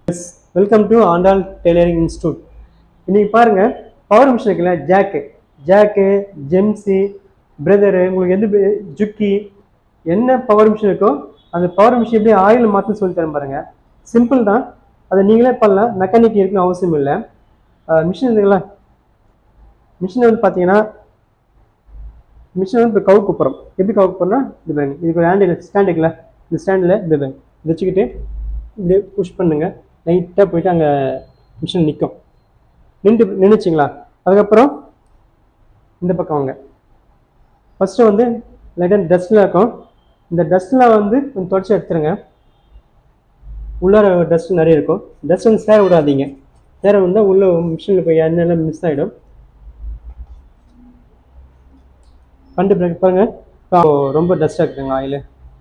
welcome to Andal tailoring institute இன்னைக்கு பாருங்க power machine இருக்குல்ல ஜாக்கு ஜாக்கு ஜெம்சி பிரதரு உங்களுக்கு எது பே- ஜுக்கி என்ன பவர் மிஷின் இருக்கோ அந்த பவர் மிஷின் எப்படி ஆயில் மாற்ற சொல்லி தரேன் பாருங்க சிம்பிள் தான் அதை நீங்களே பண்ணலாம் மெக்கானிக் இருக்குன்னு அவசியம் இல்லை மிஷின் இருக்குல்ல மிஷின் வந்து பார்த்தீங்கன்னா மிஷின் வந்து இப்போ கவுக்கு போகிறோம் எப்படி கவுக்கு போகிறோம்னா இது பாருங்க இதுக்கு ஒரு ஹேண்டில் ஸ்டாண்ட் இருக்குல்ல இந்த ஸ்டாண்டில் இது பாருங்க இதை வச்சுக்கிட்டு இப்படியே புஷ் பண்ணுங்க லைட்டாக போயிட்டு அங்கே மிஷின் நிற்கும் நின்று நின்றுச்சிங்களா அதுக்கப்புறம் இந்த பக்கம் வாங்க ஃபஸ்ட்டு வந்து லைட்டாக டஸ்ட்டில் இருக்கும் இந்த டஸ்ட்டில் வந்து கொஞ்சம் தொடச்சி எடுத்துருங்க உள்ளார டஸ்ட் நிறைய இருக்கும் டஸ்ட் வந்து சேர விடாதீங்க சேர வந்தால் உள்ள மிஷினில் போய் எண்ணெய்லாம் மிஸ் ஆகிடும் கண்டு பிரேக் பாருங்க இப்போ ரொம்ப டஸ்ட்டாக இருக்குதுங்க ஆயில்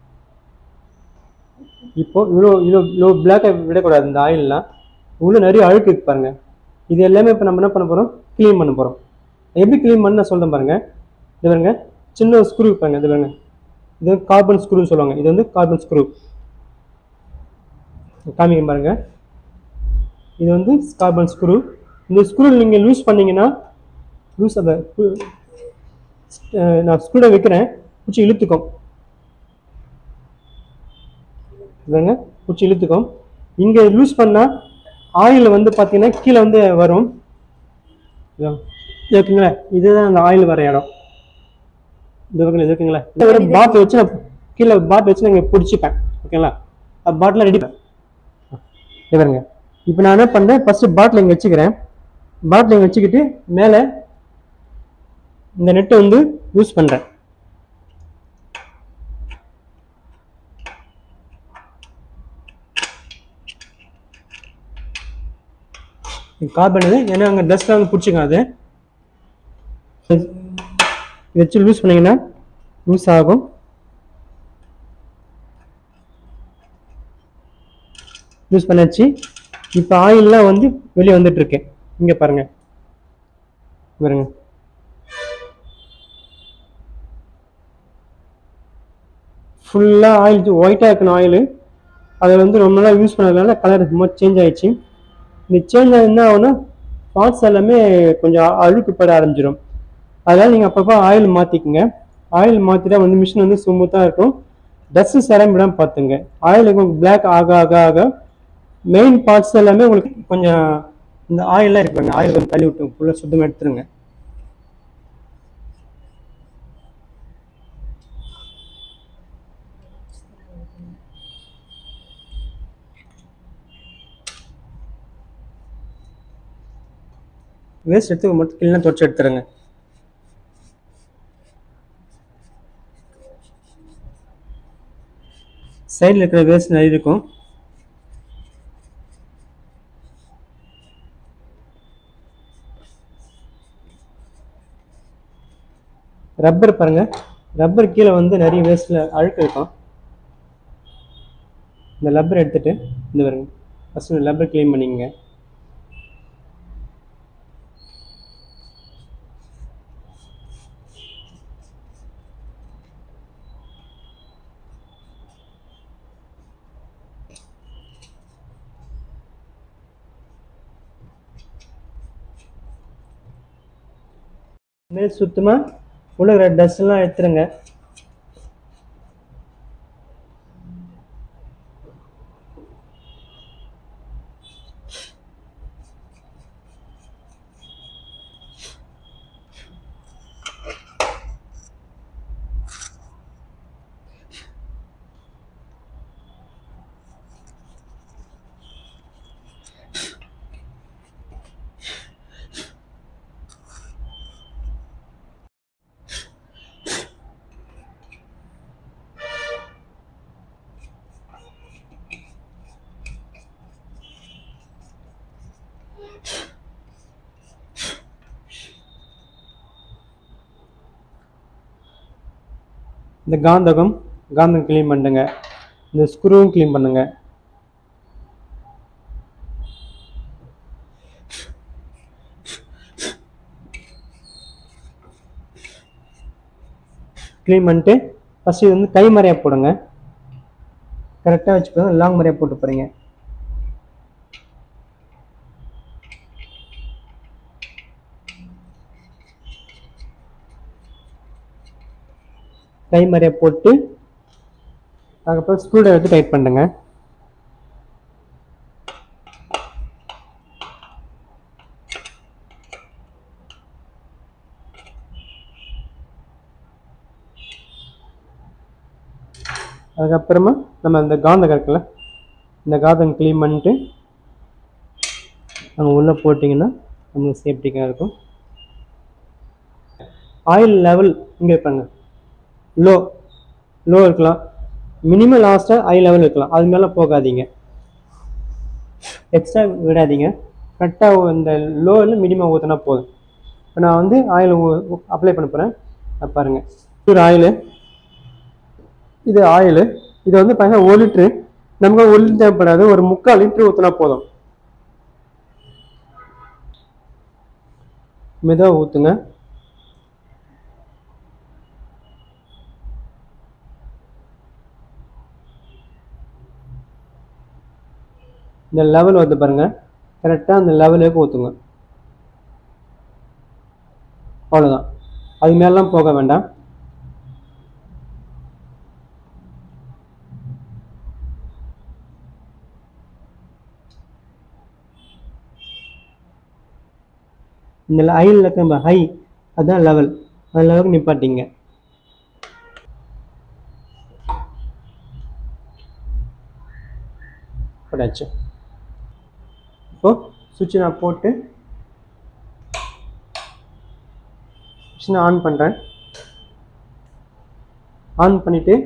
இப்போ இவ்வளோ இவ்வளோ இவ்வளோ பிளாக்கை விடக்கூடாது இந்த ஆயிலெலாம் உள்ள நிறைய அழுக்கு இருக்கு பாருங்க இது எல்லாமே இப்போ நம்ம என்ன பண்ண போகிறோம் க்ளீன் பண்ண போகிறோம் எப்படி க்ளீன் பண்ண நான் சொல்கிறேன் பாருங்க இது பாருங்க சின்ன ஒரு ஸ்க்ரூ பாருங்க இது பாருங்க இது வந்து கார்பன் ஸ்க்ரூன்னு சொல்லுவாங்க இது வந்து கார்பன் ஸ்க்ரூ காமிங்க பாருங்க இது வந்து கார்பன் ஸ்க்ரூ இந்த ஸ்க்ரூ நீங்கள் லூஸ் பண்ணீங்கன்னா லூஸ் அதை அஹ் நான் ஸ்க்ரூவை வைக்கிறேன் பிடிச்சி இழுத்துக்கும் இதுங்க பிடிச்சி இழுத்துக்கும் இங்கே லூஸ் பண்ணால் ஆயில் வந்து பார்த்தீங்கன்னா கீழே வந்து வரும் இதோ, இது இருக்குங்களா இதுதான் அந்த ஆயில் வர இடம் இது இருக்குங்களா இது இருக்குங்களா இது ஒரு பாட்டில் வச்சு நான் கீழே பாட்டில் வச்சு நான் இங்கே பிடிச்சிப்பேன் ஓகேங்களா பாட்டில் ரெடி இது பாருங்க இப்போ நான் என்ன பண்ணேன் ஃபர்ஸ்ட் பாட்டில் இங்கே வச்சுக்கிறேன் பாட்டில் இங்கே வச்சுக்கிட்டு மேலே இந்த நெட்டை வந்து யூஸ் பண்ணுறேன் கார்பன் இது ஏன்னா அங்கே டஸ்ட்லாம் வந்து பிடிச்சிக்கும் அது இது வச்சு லூஸ் பண்ணீங்கன்னா லூஸ் ஆகும் யூஸ் பண்ணாச்சு இப்போ ஆயில்லாம் வந்து வெளியே வந்துட்டு இருக்கு இங்கே பாருங்க பாருங்க ஃபுல்லாக ஆயில் ஒயிட்டாக இருக்கணும் ஆயில் அதில் வந்து ரொம்ப நாளாக யூஸ் பண்ணதுனால கலர் ரொம்ப சேஞ்ச் ஆயிடுச்சு இந்த சேஞ்ச் ஆகி என்ன ஆகும்னா பார்ட்ஸ் எல்லாமே கொஞ்சம் அழுக்கு பட ஆரம்பிச்சிடும் அதனால் நீங்கள் அப்பப்போ ஆயில் மாற்றிக்குங்க ஆயில் மாற்றிட்டா வந்து மிஷின் வந்து ஸ்மூத்தாக இருக்கும் டஸ்ட்டு சேரம் விடாமல் பார்த்துங்க ஆயில் உங்களுக்கு பிளாக் ஆக ஆக ஆக மெயின் பார்ட்ஸ் எல்லாமே உங்களுக்கு கொஞ்சம் இந்த ஆயிலாம் இருக்குங்க ஆயில் கொஞ்சம் தள்ளி விட்டு ஃபுல்லாக சுத்தமாக எடுத்துருங்க வேஸ்ட் எடுத்து மட்டும் கிளீனாக தொடச்சி எடுத்துருங்க சைடில் இருக்கிற வேஸ்ட் நிறைய இருக்கும் ரப்பர் பாருங்க ரப்பர் கீழே வந்து நிறைய வேஸ்ட்ல அழுக்கு இருக்கும் இந்த ரப்பர் எடுத்துட்டு இந்த பாருங்க ஃபர்ஸ்ட் ரப்பர் க்ளீன் பண்ணிக்கங்க இதுமாரி சுத்தமாக உள்ள இருக்கிற டஸ்ட் எல்லாம் எடுத்துருங்க இந்த காந்தகம் காந்தம் க்ளீன் பண்ணுங்க இந்த ஸ்க்ரூவும் க்ளீன் பண்ணுங்க க்ளீன் பண்ணிட்டு ஃபஸ்ட்டு இது வந்து கை மறையாக போடுங்க கரெக்டாக வச்சுக்கோங்க லாங் மறையாக போட்டு போகிறீங்க கை மாதிரியே போட்டு அதுக்கப்புறம் ஸ்க்ரூ ட்ரைவர் எடுத்து டைட் பண்ணுங்க அதுக்கப்புறமா நம்ம அந்த காந்தம் இருக்குல்ல இந்த காந்தம் க்ளீன் பண்ணிட்டு அங்கே உள்ளே போட்டிங்கன்னா நமக்கு சேஃப்டிக்காக இருக்கும் ஆயில் லெவல் இங்கே இருப்பாங்க லோ லோ இருக்கலாம் மினிமம் லாஸ்ட்டாக ஹை லெவல் இருக்கலாம் அது மேலே போகாதீங்க எக்ஸ்ட்ரா விடாதீங்க கரெக்டாக இந்த லோவில் மினிமம் ஊற்றினா போதும் இப்போ நான் வந்து ஆயில் அப்ளை பண்ண போகிறேன் பாருங்கள் இது ஆயிலு இது ஆயிலு இது வந்து பார்த்தீங்கன்னா ஒரு லிட்ரு நமக்கு ஒரு லிட்டர் தேவைப்படாது ஒரு முக்கால் லிட்டர் ஊற்றினா போதும் மெதுவாக ஊற்றுங்க இந்த லெவல் வந்து பாருங்க கரெக்டாக அந்த லெவலுக்கு ஊற்றுங்க அவ்வளோதான் அது மேலாம் போக வேண்டாம் இந்த ஹையில் இருக்க ஹை அதுதான் லெவல் அந்த லெவலுக்கு நிப்பாட்டிங்க போட்டாச்சு இப்போ சுவிட்ச் நான் போட்டு சுவிட்ச் நான் ஆன் பண்ணுறேன் ஆன் பண்ணிவிட்டு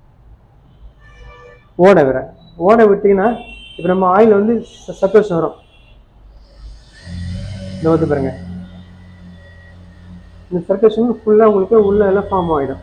ஓட விடுறேன் ஓட விட்டிங்கன்னா இப்போ நம்ம ஆயில் வந்து சத்தோஷம் வரும் இந்த வந்து பாருங்க இந்த சர்க்கேஷன் ஃபுல்லாக உங்களுக்கு உள்ள எல்லாம் ஃபார்ம் ஆகிடும்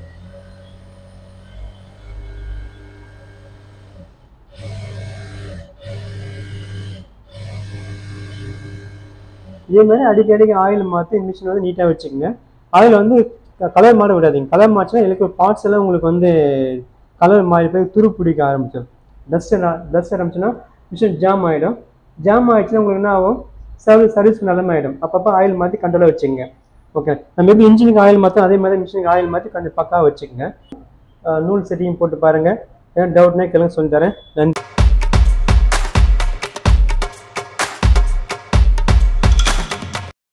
இதே மாதிரி அடிக்கடிக்கு ஆயில் மாற்றி மிஷின் வந்து நீட்டாக வச்சுக்கோங்க ஆயில் வந்து கலர் மாற விடாதீங்க கலர் மாற்றினா எனக்கு பார்ட்ஸ் எல்லாம் உங்களுக்கு வந்து கலர் மாறி போய் துரு பிடிக்க ஆரம்பிச்சிடும் டஸ்ட் டஸ்ட் ஆரம்பிச்சுன்னா மிஷின் ஜாம் ஆகிடும் ஜாம் ஆகிடுச்சுன்னா உங்களுக்கு என்ன ஆகும் சர்வீஸ் சர்வீஸ் நிலமை ஆகிடும் அப்பப்போ ஆயில் மாற்றி கண்ட்ரோலாக வச்சுங்க ஓகே நம்ம எப்படி இன்ஜினுக்கு ஆயில் மாற்றோம் அதே மாதிரி மிஷினுக்கு ஆயில் மாற்றி கொஞ்சம் பக்காவாக வச்சுக்கோங்க நூல் செட்டிங் போட்டு பாருங்கள் ஏன்னா டவுட்னே கேளுங்க சொல்லி தரேன் நன்றி